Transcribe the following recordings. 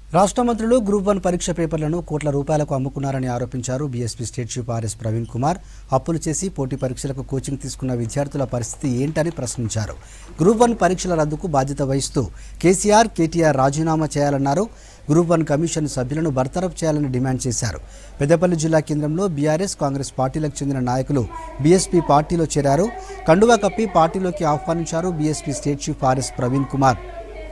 రాష్ట్ర మంత్రులు group one పరీక్ష పేపర్లను కోట్ల రూపాయలకు అమ్ముకున్నారని ఆరోపించారు BSP state chief RS Praveen Kumar అప్పులు చేసి పోటీ పరీక్షలకు కోచింగ్ తీసుకున్న విద్యార్థుల పరిస్థితి ఏంటని ప్రశ్నించారు గ్రూప్ వన్ పరీక్షల రద్దుకు బాధ్యత వహిస్తూ కేసీఆర్ కేటీఆర్ రాజీనామా చేయాలన్నారు గ్రూప్ వన్ కమిషన్ సభ్యులను బర్తరఫ్ చేయాలని డిమాండ్ చేశారు పెద్దపల్లి జిల్లా కేంద్రంలో బీఆర్ఎస్ కాంగ్రెస్ పార్టీలకు చెందిన నాయకులు బీఎస్పీ పార్టీలో చేరారు కండువా కప్పి పార్టీలోకి ఆహ్వానించారు BSP state chief RS Praveen Kumar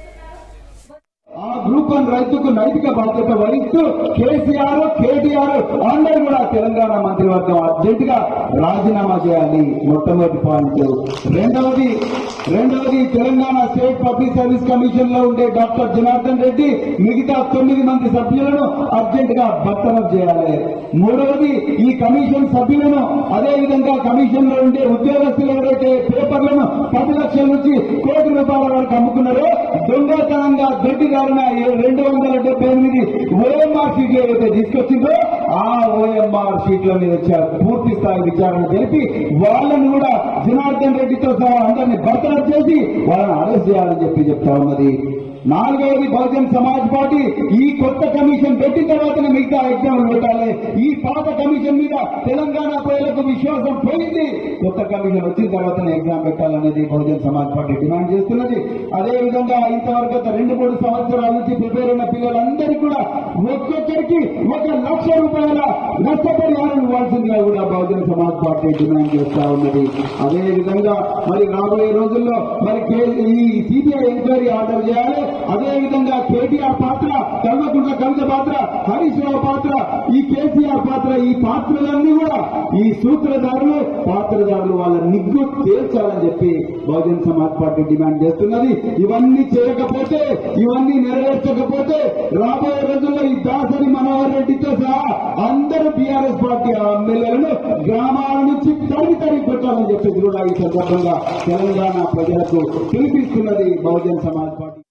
ఆ గ్రూప్ వన్ రైతుకు నైతిక బాధ్యత వహిస్తూ కేసీఆర్ కేటీఆర్ అందరూ కూడా తెలంగాణ మంత్రివర్గం అర్జెంట్ గా రాజీనామా చేయాలి మొట్టమొదటి పాయింట్ రెండవది రెండవది Telangana state public service commission లో ఉండే డాక్టర్ జనార్దన్ రెడ్డి మిగతా తొమ్మిది మంది సభ్యులను అర్జెంట్ గా బర్తరఫ్ చేయాలి మూడవది ఈ కమిషన్ సభ్యులను అదే విధంగా కమిషన్ లో ఉండే ఉద్యోగస్తులు ఎవరైతే పేపర్లను పది లక్షల నుంచి కోటి రూపాయల వరకు అమ్ముకున్నారో దొంగతనంగా దొడ్డిదారిన రెండు వందల డెబ్బై ఎనిమిది ఓఎంఆర్ షీట్లు ఏవైతే తీసుకొచ్చిందో ఆ ఓఎంఆర్ షీట్ల మీద వచ్చే పూర్తి స్థాయి విచారణ జరిపి వాళ్ళని కూడా జనార్దన్ రెడ్డితో సహా అందరినీ బర్తరఫ్ చేసి వాళ్ళని అరెస్ట్ చేయాలని చెప్పి చెప్తా ఉన్నది నాలుగవది బహుజన్ సమాజ్ పార్టీ ఈ కొత్త కమిషన్ పెట్టిన తర్వాతనే మిగతా ఎగ్జామ్లు పెట్టాలి ఈ పాత కమిషన్ మీద తెలంగాణ ప్రజలకు విశ్వాసం పోయింది కొత్త కమిషన్ వచ్చిన తర్వాతనే ఎగ్జామ్ పెట్టాలనేది బహుజన్ సమాజ్ పార్టీ డిమాండ్ చేస్తున్నది అదే విధంగా ఇంతవరకు గత రెండు మూడు సంవత్సరాల నుంచి ప్రిపేర్ అయిన పిల్లలందరికీ కూడా ఒక్కొక్కరికి ఒక లక్ష రూపాయల నష్టపరిహారం ఇవ్వాల్సిందిగా కూడా బహుజన సమాజ్ పార్టీ డిమాండ్ చేస్తా ఉన్నది అదే విధంగా మరి రాబోయే రోజుల్లో మరి కే- ఈ సిబిఐ ఎంక్వైరీ ఆర్డర్ చేయాలి అదే విధంగా కేటీఆర్ పాత్ర కల్వకుంట్ల కవిత పాత్ర హరీష్ రావు పాత్ర ఈ కేసీఆర్ పాత్ర ఈ పాత్రలన్నీ కూడా ఈ సూత్రధారులు పాత్రధారులు వాళ్ళ నిగ్గు తేల్చాలని చెప్పి బహుజన్ సమాజ్ పార్టీ డిమాండ్ చేస్తున్నది ఇవన్నీ చేయకపోతే ఇవన్నీ నెరవేర్చకపోతే రాబోయే రోజుల్లో ఈ దాసరి మనోహర్ రెడ్డితో సహా అందరూ బీఆర్ఎస్ పార్టీ ఎమ్మెల్యేలను గ్రామాల నుంచి తరిగి తరిగి పెట్టాలని చెప్పేసి కూడా ఈ సందర్భంగా తెలంగాణ ప్రజలకు పిలిపిస్తున్నది బహుజన్ సమాజ్ పార్టీ